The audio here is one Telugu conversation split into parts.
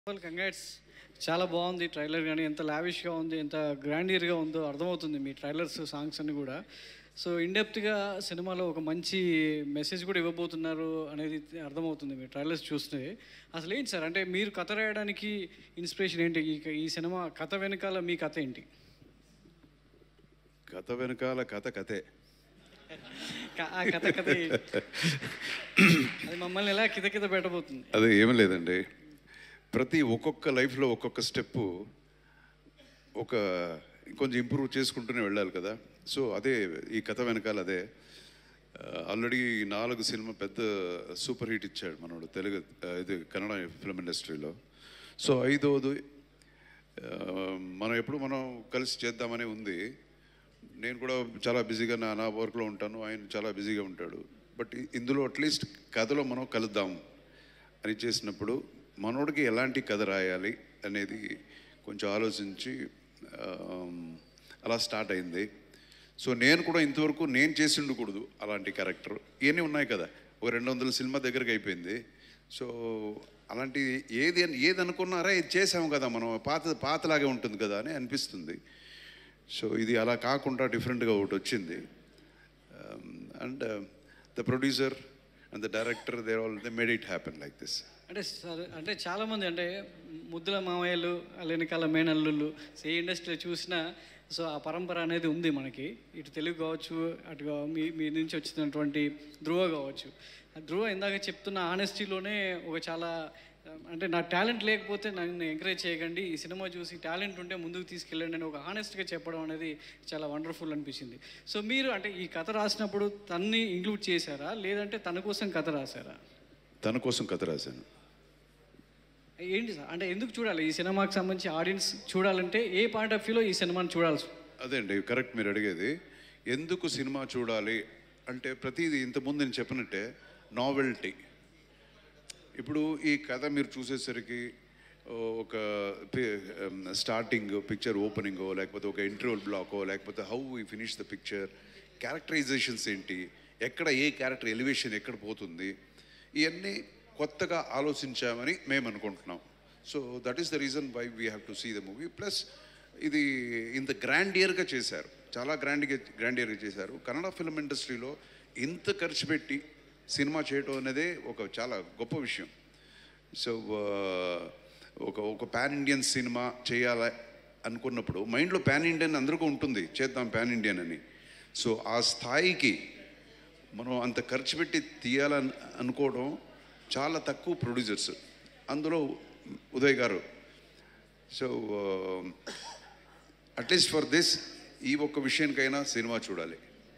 వెల్ కంగ్రాట్స్ చాలా బాగుంది ట్రైలర్ కానీ ఎంత లావిష్గా ఉంది ఎంత గ్రాండియర్గా ఉందో అర్థమవుతుంది మీ ట్రైలర్స్ సాంగ్స్ అన్ని కూడా సో ఇండెప్త్గా సినిమాలో ఒక మంచి మెసేజ్ కూడా ఇవ్వబోతున్నారు అనేది అర్థమవుతుంది మీ ట్రైలర్స్ చూస్తే అసలు ఏంటి సార్ అంటే మీరు కథ రాయడానికి ఇన్స్పిరేషన్ ఏంటి ఈ ఈ సినిమా కథ వెనకాల మీ కథ ఏంటి కథ వెనకాల కథ కథే క- ఆ కథ కథ ఏంటి? అది మమ్మల్ని ఎలా కిత కిత పెట్టబోతుంది అదే ఏమీ లేదండి ప్రతి ఒక్కొక్క లైఫ్లో ఒక్కొక్క స్టెప్పు ఒక కొంచెం ఇంప్రూవ్ చేసుకుంటూనే వెళ్ళాలి కదా సో అదే ఈ కథ వెనకాల అదే ఆల్రెడీ నాలుగు సినిమా పెద్ద సూపర్ హిట్ ఇచ్చాడు మనోడు తెలుగు ఆ, ఇది కన్నడ ఫిల్మ్ ఇండస్ట్రీలో సో ఐదోది ఆ, మనం ఎప్పుడు మనం కలిసి చేద్దామనే ఉంది నేను కూడా చాలా బిజీగా నా నా వర్క్లో ఉంటాను ఆయన చాలా బిజీగా ఉంటాడు బట్ ఇందులో అట్లీస్ట్ కథలో మనం కలుద్దాం అని చేసినప్పుడు మనోడికి ఎలాంటి కథ రాయాలి అనేది కొంచెం ఆలోచించి ఆమ్, అలా స్టార్ట్ అయింది సో నేను కూడా ఇంతవరకు నేను చేసి ఉండకూడదు అలాంటి క్యారెక్టర్ ఇవన్నీ ఉన్నాయి కదా ఒక రెండు వందల సినిమా దగ్గరకు అయిపోయింది సో అలాంటి ఏది అని- ఏది అనుకున్నారా ఇది చేసాము కదా మనం పాత పాతలాగే ఉంటుంది కదా అని అనిపిస్తుంది సో ఇది అలా కాకుండా డిఫరెంట్గా ఒకటి వచ్చింది and the producer and the director they all they made it happen like this అంటే సార్ అంటే చాలామంది అంటే ముద్దుల మామయ్యలు వెనకాల మేనల్లుళ్ళు ఏ ఇండస్ట్రీలో చూసినా సో ఆ పరంపర అనేది ఉంది మనకి ఇటు తెలుగు కావచ్చు అటు మీ మీ నుంచి వచ్చినటువంటి ధ్రువ కావచ్చు ఆ ధ్రువ ఇందాక చెప్తున్న ఆనెస్టీలోనే ఒక చాలా అంటే నా టాలెంట్ లేకపోతే నన్ను ఎంకరేజ్ చేయకండి ఈ సినిమా చూసి టాలెంట్ ఉంటే ముందుకు తీసుకెళ్ళండి అని ఒక హానెస్ట్గా చెప్పడం అనేది చాలా వండర్ఫుల్ అనిపించింది సో మీరు అంటే ఈ కథ రాసినప్పుడు తన్ని ఇంక్లూడ్ చేశారా లేదంటే తన కోసం కథ రాశారా తన కోసం కథ రాశాను ఏంటి సార్ అంటే ఎందుకు చూడాలి ఈ సినిమాకి సంబంధించి ఆడియన్స్ చూడాలంటే ఏ పాయింట్ ఆఫ్ వ్యూలో ఈ సినిమాని చూడాల్సి అదే అండి కరెక్ట్ మీరు అడిగేది ఎందుకు సినిమా చూడాలి అంటే ప్రతిదీ ఇంతకుముందు నేను చెప్పినట్టే నావెల్టీ ఇప్పుడు ఈ కథ మీరు చూసేసరికి ఓ, ఒక స్టార్టింగ్ పిక్చర్ ఓపెనింగో లేకపోతే ఒక ఇంటర్వల్ బ్లాకో లేకపోతే how we finish the picture characterisations ఏంటి ఎక్కడ ఏ క్యారెక్టర్ ఎలివేషన్ ఎక్కడ పోతుంది ఇవన్నీ కొత్తగా ఆలోచించామని మేము అనుకుంటున్నాం so that is the reason why we have to see the movie plus ఇది ఇంత గ్రాండియర్గా చేశారు చాలా గ్రాండ్గా గ్రాండియర్గా చేశారు కన్నడ ఫిల్మ్ ఇండస్ట్రీలో ఇంత ఖర్చు పెట్టి సినిమా చేయడం అనేది ఒక చాలా గొప్ప విషయం సో ఒక ఒక పాన్ ఇండియన్ సినిమా చేయాలి అనుకున్నప్పుడు మైండ్లో పాన్ ఇండియన్ అందరికీ ఉంటుంది చేద్దాం పాన్ ఇండియన్ అని సో ఆ స్థాయికి మనం అంత ఖర్చు పెట్టి తీయాలని అనుకోవడం చాలా తక్కువ ప్రొడ్యూసర్స్ అందులో ఉదయ్ గారు సో అట్లీస్ట్ ఫర్ దిస్ ఈ ఒక్క విషయానికైనా సినిమా చూడాలి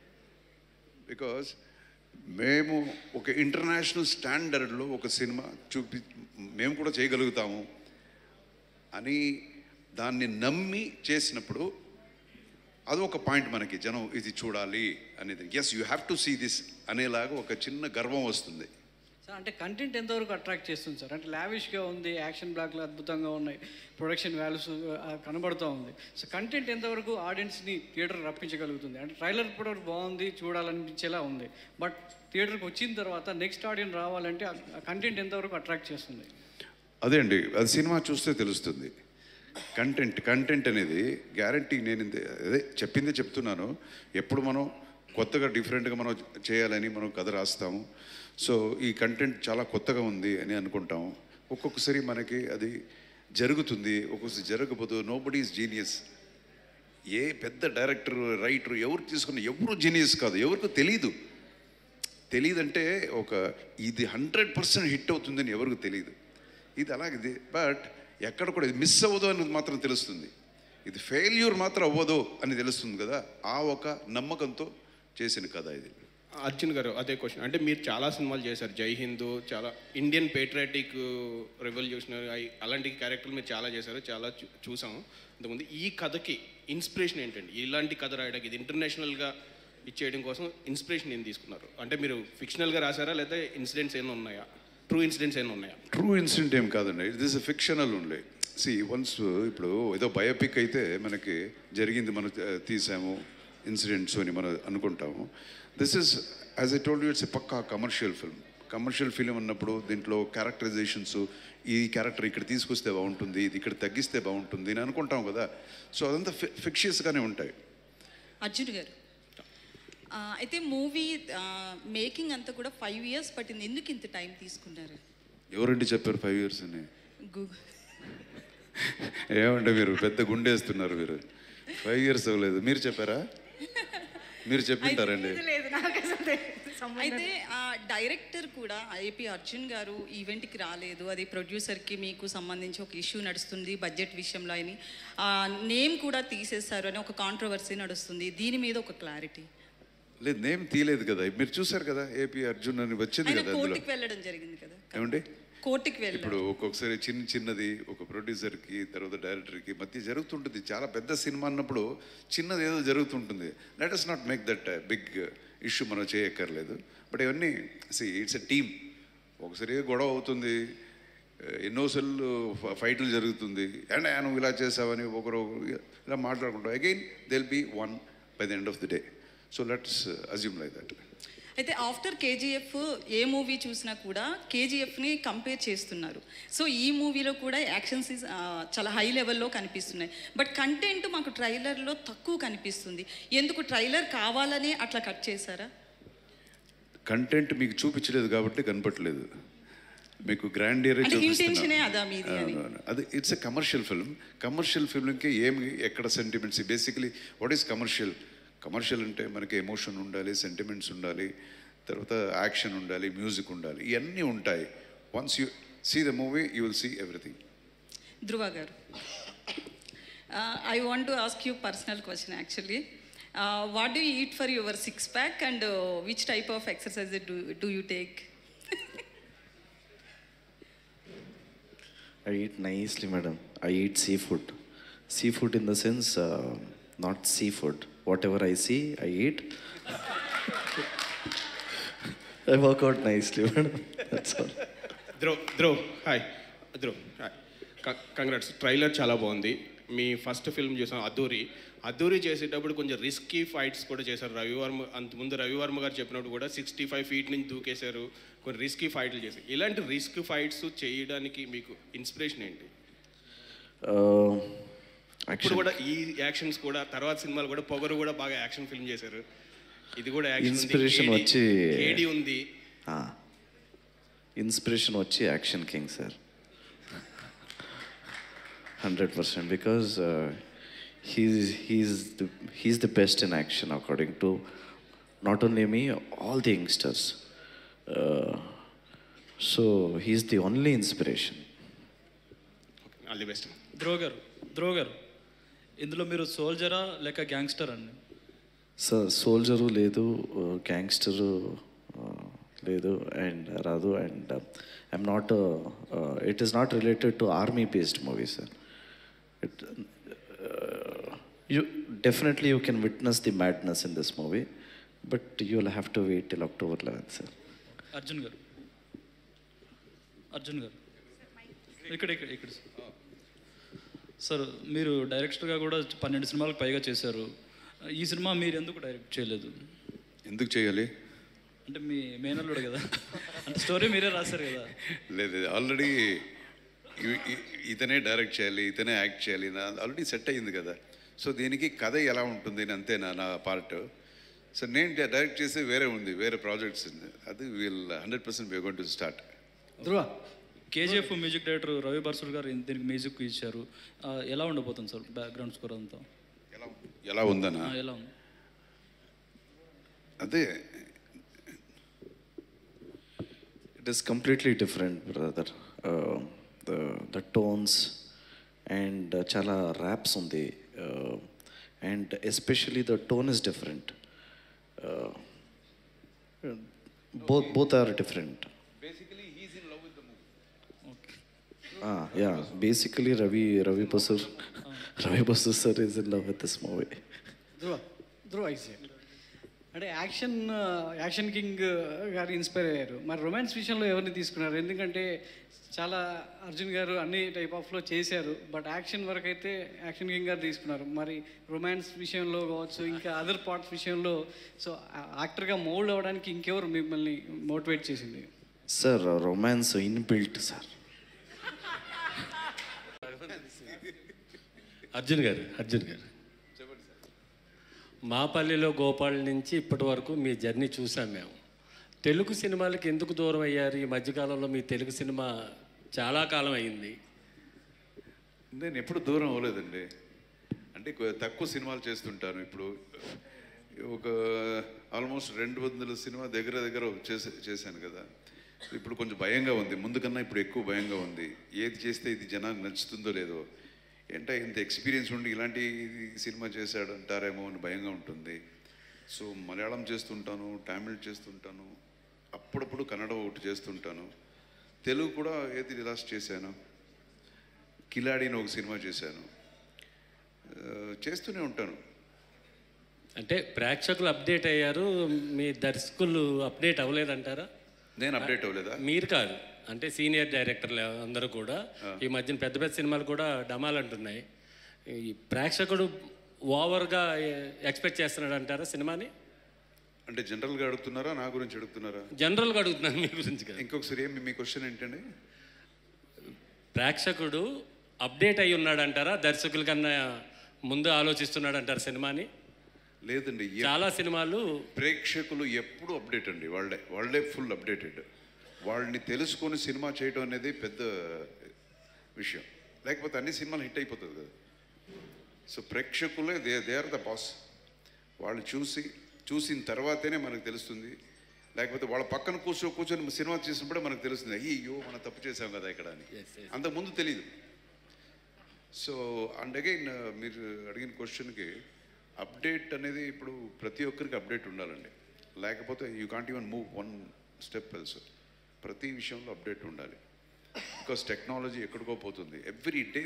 బికాజ్ మేము ఒక ఇంటర్నేషనల్ స్టాండర్డ్లో ఒక సినిమా చూపి మేము కూడా చేయగలుగుతాము అని దాన్ని నమ్మి చేసినప్పుడు అది ఒక పాయింట్ మనకి జనం ఇది చూడాలి అనేది yes you have to see this అనేలాగా ఒక చిన్న గర్వం వస్తుంది సార్ అంటే కంటెంట్ ఎంతవరకు అట్రాక్ట్ చేస్తుంది సార్ అంటే లావిష్గా ఉంది యాక్షన్ బ్లాక్లు అద్భుతంగా ఉన్నాయి ప్రొడక్షన్ వాల్యూస్ కనబడుతూ ఉంది సో కంటెంట్ ఎంతవరకు ఆడియన్స్ని థియేటర్ రప్పించగలుగుతుంది అంటే ట్రైలర్ కూడా బాగుంది చూడాలనిపించేలా ఉంది బట్ థియేటర్కి వచ్చిన తర్వాత నెక్స్ట్ ఆడియన్స్ రావాలంటే ఆ కంటెంట్ ఎంతవరకు అట్రాక్ట్ చేస్తుంది అదే అండి అది సినిమా చూస్తే తెలుస్తుంది కంటెంట్ కంటెంట్ అనేది గ్యారంటీ నేను ఇంతే- అదే చెప్పిందే చెప్తున్నాను ఎప్పుడు మనం కొత్తగా డిఫరెంట్గా మనం చేయాలని మనం కథ రాస్తాము సో ఈ కంటెంట్ చాలా కొత్తగా ఉంది అని అనుకుంటాము ఒక్కొక్కసారి మనకి అది జరుగుతుంది ఒక్కొక్కసారి జరగకపోతే నో బడీ ఈజ్ జీనియస్ ఏ పెద్ద డైరెక్టర్ రైటర్ ఎవరు తీసుకున్న ఎవరు జీనియస్ కాదు ఎవరికి తెలియదు తెలియదంటే ఒక ఇది హండ్రెడ్ పర్సెంట్ హిట్ అవుతుందని ఎవరికి తెలియదు ఇది అలాగే బట్ ఎక్కడ కూడా ఇది మిస్ అవ్వదు అనేది మాత్రం తెలుస్తుంది ఇది ఫెయిల్యూర్ మాత్రం అవ్వదు అని తెలుస్తుంది కదా ఆ ఒక నమ్మకంతో చేసిన కథ ఇది అర్జున్ గారు అదే క్వశ్చన్ అంటే మీరు చాలా సినిమాలు చేశారు జై హిందూ చాలా ఇండియన్ పేట్రియాటిక్ రెవల్యూషనరీ అలాంటి క్యారెక్టర్లు మీరు చాలా చేశారు చాలా చూ- చూసాము ఇంతకుముందు ఈ కథకి ఇన్స్పిరేషన్ ఏంటండి ఇలాంటి కథ రాయడానికి ఇది ఇంటర్నేషనల్గా ఇచ్చేయడం కోసం ఇన్స్పిరేషన్ ఏం తీసుకున్నారు అంటే మీరు ఫిక్షనల్గా రాశారా లేదా ఇన్సిడెంట్స్ ఏమైనా ఉన్నాయా ట్రూ ఇన్సిడెంట్స్ ఏమైనా ఉన్నాయా ట్రూ ఇన్సిడెంట్ ఏం కాదండి it is fictional only see once ఇప్పుడు ఏదో బయోపిక్ అయితే మనకి జరిగింది మనం ఆ, తీసాము ఇన్సిడెంట్స్ అని మనం అనుకుంటాము this is as I told you it's a పక్కా కమర్షియల్ ఫిల్మ్ కమర్షియల్ ఫిలిం అన్నప్పుడు దీంట్లో క్యారెక్టరైజేషన్స్ ఈ క్యారెక్టర్ ఇక్కడ తీసుకొస్తే బాగుంటుంది ఇది ఇక్కడ తగ్గిస్తే బాగుంటుంది అని అనుకుంటాం కదా సో అదంతా ఫి ఫిక్షియస్గానే ఉంటాయి అర్జున్ గారు ఆ, అయితే మూవీ మేకింగ్ అంతా కూడా ఫైవ్ ఇయర్స్ పట్టింది ఎందుకు ఇంత టైం తీసుకున్నారు ఎవరండి చెప్పారు ఫైవ్ ఇయర్స్ అని గు- ఏమంటే మీరు పెద్ద గుండేస్తున్నారు మీరు ఫైవ్ ఇయర్స్ అవ్వలేదు మీరు చెప్పారా మీరు చెప్పింటారండి అయితే ఆ డైరెక్టర్ కూడా ఏపీ అర్జున్ గారు ఈవెంట్కి రాలేదు అది ప్రొడ్యూసర్కి మీకు సంబంధించి ఒక ఇష్యూ నడుస్తుంది బడ్జెట్ విషయంలో అని నేమ్ కూడా తీసేశారు అని ఒక కాంట్రవర్సీ నడుస్తుంది దీని మీద ఒక క్లారిటీ లేదు నేమ్ తీయలేదు కదా మీరు చూసారు కదా ఏపీ అర్జున్ అని వచ్చింది ఆయన కదా అందులో కోర్టుకి వెళ్ళడం జరిగింది కదా ఏమండి కోర్టుకి వెళ్ళడం ఇప్పుడు ఒక్కొక్కసారి చిన్న చిన్నది ఒక ప్రొడ్యూసర్కి తర్వాత డైరెక్టర్కి మధ్య జరుగుతుంటుంది చాలా పెద్ద సినిమా అన్నప్పుడు చిన్నది ఏదో జరుగుతుంటుంది let us not make that big issue మనం చేయక్కర్లేదు బట్ ఇవన్నీ సి ఇట్స్ ఎ టీమ్ ఒకసారి గొడవ అవుతుంది ఎన్నోసార్లు ఫైట్లు జరుగుతుంది అండ్ నువ్వు ఇలా చేసావని ఒకరు ఇలా మాట్లాడుకుంటాం again they'll be one by the end of the day so let's assume like that అయితే ఆఫ్టర్ కేజీఎఫ్ ఏ మూవీ చూసినా కూడా కేజీఎఫ్ని కంపేర్ చేస్తున్నారు సో ఈ మూవీలో కూడా యాక్షన్ సీన్స్ చాలా హై లెవెల్లో కనిపిస్తున్నాయి బట్ కంటెంట్ మాకు ట్రైలర్లో తక్కువ కనిపిస్తుంది ఎందుకు ట్రైలర్ కావాలనే అట్లా కట్ చేశారా కంటెంట్ మీకు చూపించలేదు కాబట్టి కనపట్లేదు మీకు గ్రాండ్ ఇయర్ అంటే intention ఏ అదా మీది అని? అది it's a commercial film commercial ఫిల్మ్కి ఏమి ఎక్కడ sentiments basically what is commercial commercial అంటే మనకి ఎమోషన్ ఉండాలి సెంటిమెంట్స్ ఉండాలి తర్వాత యాక్షన్ ఉండాలి మ్యూజిక్ ఉండాలి ఇవన్నీ ఉంటాయి once you see the movie you will see everything Dhruva garu I want to ask you personal question actually what do eat for your six pack and which type of exercise do do you take I eat nicely, madam. I eat seafood. Seafood in the sense, uh, not seafood. Whatever I see, I eat. I work out nicely, madam. That's all. Dhruv Dhruv hi Dhruv hi congrats trailer చాలా బాగుంది మీ ఫస్ట్ ఫిల్మ్ చూసాం అద్దూరి అద్దూరి చేసేటప్పుడు కొంచెం రిస్కీ ఫైట్స్ కూడా చేశారు రవివర్మ అంతకుముందు రవివర్మ గారు చెప్పినప్పుడు కూడా సిక్స్టీ ఫైవ్ ఫీట్ నుంచి దూకేశారు కొన్ని రిస్కీ ఫైట్లు చేశారు ఇలాంటి రిస్క్ ఫైట్స్ చేయడానికి మీకు ఇన్స్పిరేషన్ ఏంటి Uh, ఇప్పుడు actually, కూడా ఈ యాక్షన్స్ కూడా తర్వాత సినిమాలు కూడా పొగరు కూడా బాగా యాక్షన్ ఫిల్మ్ చేశారు ఇది కూడా యాక్షన్ Inspiration వచ్చి- కేడి ఉంది ah, inspiration వచ్చి action king sir hundred percent because he's he's the he's the best in action according to not only me all the youngsters so he's the only inspiration all the best Dhruva garu Dhruva garu ఇందులో మీరు సోల్జరా లేక గ్యాంగ్స్టర్ అండి సార్ సోల్జరు లేదు గ్యాంగ్స్టరు లేదు అండ్ రాదు and I'm not it is not related to army based movie sir it you definitely you can witness the madness in this movie but you will have to wait till October eleven sir Arjun garu Arjun గారు ఇక్కడ ఇక్కడ ఇక్కడ సార్ మీరు డైరెక్టర్గా కూడా పన్నెండు సినిమాలకు పైగా చేశారు ఈ సినిమా మీరు ఎందుకు డైరెక్ట్ చేయలేదు ఎందుకు చేయాలి అంటే మీ మేనల్లుడు కదా అంటే స్టోరీ మీరే రాశారు కదా లేదు ఆల్రెడీ ఇతనే డైరెక్ట్ చేయాలి ఇతనే యాక్ట్ చేయాలి నా ఆల్రెడీ సెట్ అయ్యింది కదా సో దీనికి కథ ఎలా ఉంటుంది అని అంతే నా నా పార్ట్ సో నేను డైరెక్ట్ చేసి వేరే ఉంది వేరే ప్రాజెక్ట్స్ ఉంది అది we'll hundred percent we gonna start Dhruva KGF music director Ravi Basrur garu దీనికి మ్యూజిక్ ఇచ్చారు ఆ, ఎలా ఉండబోతుంది సార్ బ్యాక్గ్రౌండ్ స్కోర్ అంతా ఎలా ఎలా ఉందనా ఆ, ఎలా ఉంది అదే It is completely different, brother. Uh, the the tones and uh, chala raps on the uh, and especially the tone is different. Uh, both both are different. Okay Ah, yeah. Basically, Ravi Ravi Basur Ravi Basur sir is in love with this movie. Dhruva Dhruva exact అంటే action action king garu inspire అయ్యారు మరి రొమాన్స్ విషయంలో ఎవరిని తీసుకున్నారు ఎందుకంటే చాలా అర్జున్ గారు అన్ని టైప్ ఆఫ్లో చేశారు బట్ యాక్షన్ వరకు అయితే యాక్షన్ కింగ్ గారు తీసుకున్నారు మరి రొమాన్స్ విషయంలో కావచ్చు ఇంకా అదర్ పార్ట్స్ విషయంలో సో యాక్టర్గా మోల్డ్ అవ్వడానికి ఇంకెవరు మిమ్మల్ని మోటివేట్ చేసింది sir romance inbuilt sir Arjun garu Arjun గారు మాపల్లిలో గోపాల్ నుంచి ఇప్పటి వరకు మీ జర్నీ చూసాం మేము తెలుగు సినిమాలకి ఎందుకు దూరం అయ్యారు ఈ మధ్యకాలంలో మీ తెలుగు సినిమా చాలా కాలం అయింది నేను ఎప్పుడు దూరం అవ్వలేదండి అంటే కొ- తక్కువ సినిమాలు చేస్తుంటాను ఇప్పుడు ఒక ఆల్మోస్ట్ రెండు వందల సినిమా దగ్గర దగ్గర చేసే చేశాను కదా ఇప్పుడు కొంచెం భయంగా ఉంది ముందు కన్నా ఇప్పుడు ఎక్కువ భయంగా ఉంది ఏది చేస్తే ఇది జనానికి నచ్చుతుందో లేదో ఏంటో ఇంత ఎక్స్పీరియన్స్ ఉండి ఇలాంటి సినిమా చేశాడు అంటారేమో అని భయంగా ఉంటుంది సో మలయాళం చేస్తుంటాను తమిళ్ చేస్తుంటాను అప్పుడప్పుడు కన్నడ ఒకటి చేస్తుంటాను తెలుగు కూడా ఏది లాస్ట్ చేశాను కిలాడి అని ఒక సినిమా చేశాను ఆ, చేస్తూనే ఉంటాను అంటే ప్రేక్షకులు అప్డేట్ అయ్యారు మీ దర్శకులు అప్డేట్ అవ్వలేదంటారా నేను అప్డేట్ అవ్వలేదా మీరు కాదు అంటే సీనియర్ డైరెక్టర్లు అందరూ కూడా ఈ మధ్యన పెద్ద పెద్ద సినిమాలు కూడా డమాల్ అంటున్నాయి ఈ ప్రేక్షకుడు ఓవర్గా ఎక్స్పెక్ట్ చేస్తున్నాడు అంటారా సినిమాని అంటే జనరల్గా అడుగుతున్నారా నా గురించి అడుగుతున్నారా జనరల్గా అడుగుతున్నాను మీ గురించి కాదు ఇంకొకసారి ఏమి మీ క్వశ్చన్ ఏంటండి ప్రేక్షకుడు అప్డేట్ అయి ఉన్నాడు అంటారా దర్శకుల కన్నా ముందు ఆలోచిస్తున్నాడు అంటారు సినిమాని లేదండి ఏ- చాలా సినిమాలు ప్రేక్షకులు ఎప్పుడు అప్డేట్ అండి వాళ్ళే వాళ్ళే ఫుల్ అప్డేటెడ్ వాళ్ళని తెలుసుకొని సినిమా చేయడం అనేది పెద్ద విషయం లేకపోతే అన్ని సినిమాలు హిట్ అయిపోతుంది కదా సో ప్రేక్షకులే they they are the boss వాళ్ళు చూసి చూసిన తర్వాతనే మనకు తెలుస్తుంది లేకపోతే వాళ్ళ పక్కన కూర్చో కూర్చొని సినిమా చేసినప్పుడే మనకు తెలుస్తుంది అయ్యో మనం తప్పు చేసాం కదా ఇక్కడ అని అంతకుముందు తెలియదు సో అండ్ అగైన్ మీరు అడిగిన క్వశ్చన్కి అప్డేట్ అనేది ఇప్పుడు ప్రతి ఒక్కరికి అప్డేట్ ఉండాలండి లేకపోతే you can't even move one step else ప్రతి విషయంలో అప్డేట్ ఉండాలి బికాస్ టెక్నాలజీ ఎక్కడికో పోతుంది every day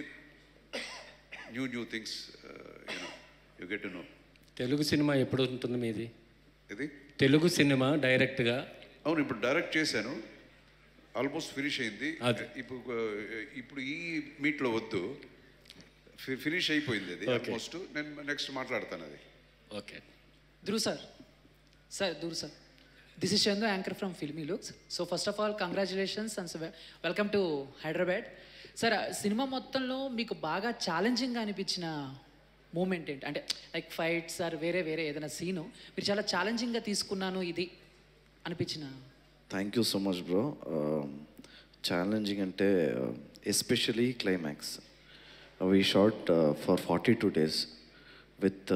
new new things you know you get to know Telugu సినిమా ఎప్పుడు ఉంటుంది మీది ఇది తెలుగు సినిమా డైరెక్ట్గా అవును ఇప్పుడు డైరెక్ట్ చేశాను ఆల్మోస్ట్ ఫినిష్ అయింది అది. ఇప్పుడు uh, ఇప్పుడు ఈ మీట్లో వద్దు ఫినిష్ అయిపోయింది అది Okay. ఆల్మోస్ట్ నేను నెక్స్ట్ మాట్లాడతాను అది okay Dhruv sir. Sir, Dhruv sir. This is Chandu, anchor from Filmy Looks. So first of all, congratulations and so wel- welcome to Hyderabad. Sir సినిమా మొత్తంలో మీకు బాగా ఛాలెంజింగ్గా అనిపించిన మూమెంట్ ఏంటి అంటే లైక్ ఫైట్స్ ఆర్ వేరే వేరే ఏదైనా సీను మీరు చాలా ఛాలెంజింగ్గా తీసుకున్నాను ఇది అనిపించిన thank you so much bro challenging అంటే especially climax we shot for forty two days with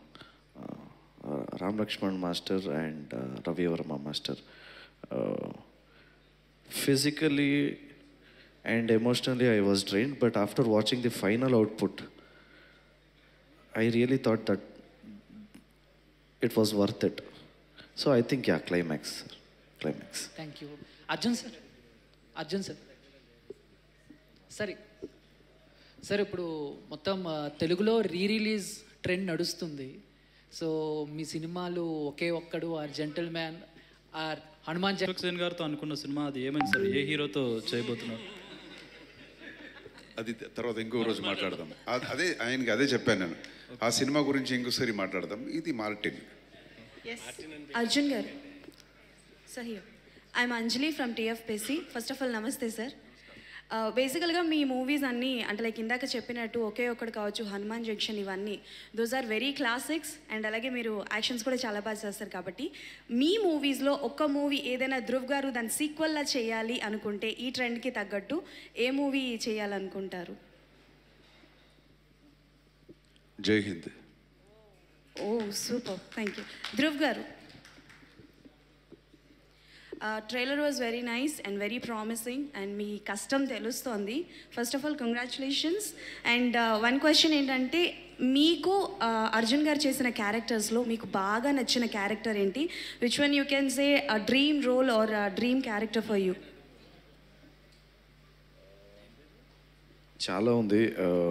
Ram Lakshman master and Ravi Varma master physically and emotionally I was drain but after watching the final output I really thought that it was worth it so I think yeah climax climax thank you Arjun sir Arjun sir సరే సార్ ఇప్పుడు మొత్తం ఆ, తెలుగులో రీ రిలీజ్ ట్రెండ్ నడుస్తుంది సో మీ సినిమాలు Oke Okkadu or gentleman or Hanuman జ- అశోక్ సేన్ గారితో అనుకున్న సినిమా అది ఏమైంది సార్ ఏ హీరోతో చేయబోతున్నారు అది తర్వాత ఇంకో రోజు మాట్లాడదాం అ- అదే ఆయనకి అదే చెప్పాను నేను ఆ సినిమా గురించి ఇంకోసారి మాట్లాడదాం ఇది Martin Arjun garu sir here I'm Anjali from TFPC first of all నమస్తే సార్ బేసికల్గా మీ మూవీస్ అన్నీ అంటే లైక్ ఇందాక చెప్పినట్టు ఒకే ఒక్కడు కావచ్చు హనుమాన్ జంక్షన్ ఇవన్నీ those are very classics and అలాగే మీరు యాక్షన్స్ కూడా చాలా బాగా చేస్తారు కాబట్టి మీ మూవీస్లో ఒక్క మూవీ ఏదైనా ధృవ్ గారు దాని సీక్వల్లా చేయాలి అనుకుంటే ఈ ట్రెండ్కి తగ్గట్టు ఏ మూవీ చేయాలనుకుంటారు Jai Hind oh super thank you Dhruv garu trailer was very nice and very promising and మీ కష్టం తెలుస్తోంది first of all congratulations and one question ఏంటంటే మీకు uh, అర్జున్ గారు చేసిన క్యారెక్టర్స్లో మీకు బాగా నచ్చిన క్యారెక్టర్ ఏంటి which one you can say a dream role or dream character for you చాలా ఉంది